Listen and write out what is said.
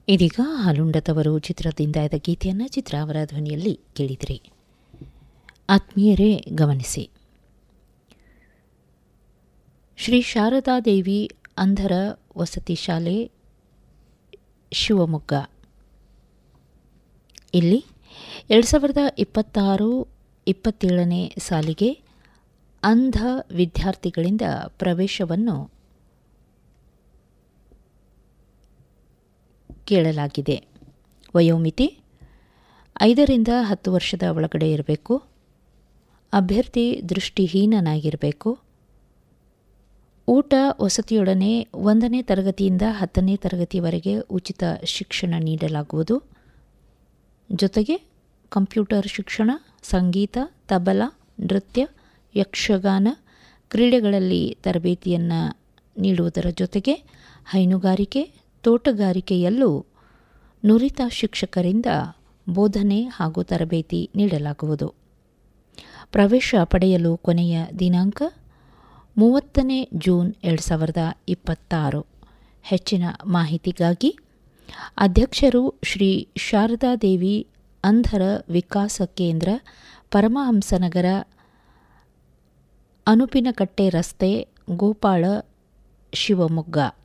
ಇದೀಗ ಹಾಲುಂಡತವರು ಚಿತ್ರದಿಂದ ಆದ ಗೀತೆಯನ್ನು ಚಿತ್ರ ಅವರ ಧ್ವನಿಯಲ್ಲಿ ಕೇಳಿದಿರಿ ಆತ್ಮೀಯರೇ ಗಮನಿಸಿ ಶ್ರೀ ಶಾರದಾದೇವಿ ಅಂಧರ ವಸತಿ ಶಾಲೆ ಶಿವಮೊಗ್ಗ ಇಲ್ಲಿ ಎರಡು ಸಾವಿರದ ಇಪ್ಪತ್ತಾರು ಇಪ್ಪತ್ತೇಳನೇ ಸಾಲಿಗೆ ಅಂಧ ವಿದ್ಯಾರ್ಥಿಗಳಿಂದ ಪ್ರವೇಶವನ್ನು ಕೇಳಲಾಗಿದೆ ವಯೋಮಿತಿ ಐದರಿಂದ ಹತ್ತು ವರ್ಷದ ಒಳಗಡೆ ಇರಬೇಕು ಅಭ್ಯರ್ಥಿ ದೃಷ್ಟಿಹೀನನಾಗಿರಬೇಕು ಊಟ ವಸತಿಯೊಡನೆ ಒಂದನೇ ತರಗತಿಯಿಂದ ಹತ್ತನೇ ತರಗತಿಯವರೆಗೆ ಉಚಿತ ಶಿಕ್ಷಣ ನೀಡಲಾಗುವುದು ಜೊತೆಗೆ ಕಂಪ್ಯೂಟರ್ ಶಿಕ್ಷಣ ಸಂಗೀತ ತಬಲಾ ನೃತ್ಯ ಯಕ್ಷಗಾನ ಕ್ರೀಡೆಗಳಲ್ಲಿ ತರಬೇತಿಯನ್ನು ನೀಡುವುದರ ಜೊತೆಗೆ ಹೈನುಗಾರಿಕೆ ತೋಟಗಾರಿಕೆಯಲ್ಲೂ ನುರಿತ ಶಿಕ್ಷಕರಿಂದ ಬೋಧನೆ ಹಾಗೂ ತರಬೇತಿ ನೀಡಲಾಗುವುದು ಪ್ರವೇಶ ಪಡೆಯಲು ಕೊನೆಯ ದಿನಾಂಕ ಮೂವತ್ತನೇ ಜೂನ್ ಎರಡು ಸಾವಿರದ ಇಪ್ಪತ್ತಾರು ಹೆಚ್ಚಿನ ಮಾಹಿತಿಗಾಗಿ ಅಧ್ಯಕ್ಷರು ಶ್ರೀ ಶಾರದಾದೇವಿ ಅಂಧರ ವಿಕಾಸ ಕೇಂದ್ರ ಪರಮಹಂಸನಗರ ಅನುಪಿನಕಟ್ಟೆ ರಸ್ತೆ ಗೋಪಾಳ ಶಿವಮೊಗ್ಗ